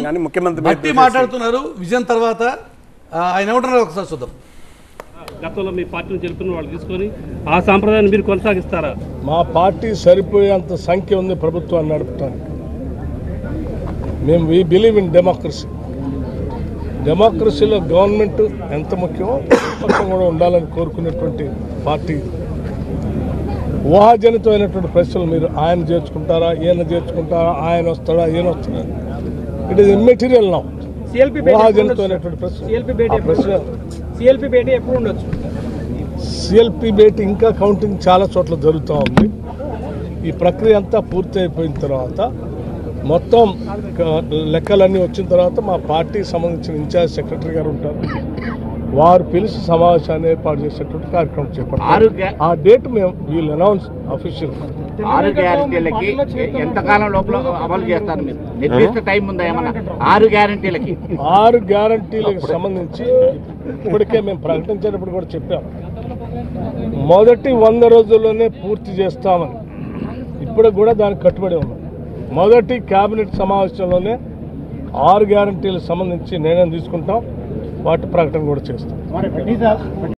కానీ ముఖ్యమంత్రి మీద బట్టి మాట్లాడుతున్నారు విజయం తర్వాత ఆ, ఆయన ఏమంటున్నారు ఒకసారి చూద్దాం గతంలో మీ పార్టీని గెలుపున్న వాళ్ళు తీసుకొని ఆ సాంప్రదాయాన్ని మీరు కొనసాగిస్తారా మా పార్టీ సరిపోయేంత సంఖ్య ఉంది ప్రభుత్వాన్ని నడుపుతానికి మేము వీ బిలీవ్ ఇన్ డెమోక్రసీ డెమోక్రసీలో గవర్నమెంట్ ఎంత ముఖ్యమో ప్రతిపక్షం కూడా ఉండాలని కోరుకునేటువంటి పార్టీ ఊహాజనితమైనటువంటి ప్రశ్నలు మీరు ఆయన చేర్చుకుంటారా ఈయన చేర్చుకుంటారా ఆయన వస్తాడా ఈయన వస్తాడా it is immaterial now CLP భేటీ ఎప్పుడు ఉండొచ్చు? ఊహాజనితమైనటువంటి ప్రశ్న సిఎల్పి భేటీ ఆ ఎప్పుడు ప్రశ్న సిఎల్పి భేటీ ఎప్పుడు ఉండొచ్చు సిఎల్పి భేటీ ఇంకా కౌంటింగ్ చాలా చోట్ల జరుగుతూ ఉంది ఈ ప్రక్రియ అంతా పూర్తి అయిపోయిన తర్వాత మొత్తం క- లెక్కలన్నీ వచ్చిన తర్వాత మా పార్టీకి సంబంధించిన ఇన్ఛార్జ్ సెక్రటరీ గారు ఉంటారు వారు పిలిచి సమావేశాన్ని ఏర్పాటు చేసేటువంటి కార్యక్రమం ఆరు చేపట్టారు గ్యా- ఆ డేట్ మేము వీల్ అనౌన్స్ అఫీషియల్ ఆరు గ్యారంటీలకి ఎంతకాలం లోపల అమలు చేస్తారు మీరు నిర్దిష్ట టైం ఉందా ఏమన్నా ఆరు గ్యారంటీలకి ఆరు గ్యారంటీలకు సంబంధించి ఇప్పటికే మేము ప్రకటించేటప్పుడు కూడా చెప్పాం మొదటి వంద రోజుల్లోనే పూర్తి చేస్తామని ఇప్పుడు కూడా దానికి కట్టుబడి ఉన్నాం మొదటి కేబినెట్ సమావేశంలోనే ఆరు గ్యారంటీలకు సంబంధించి నిర్ణయం తీసుకుంటాం వాటి ప్రకటన కూడా చేస్తాం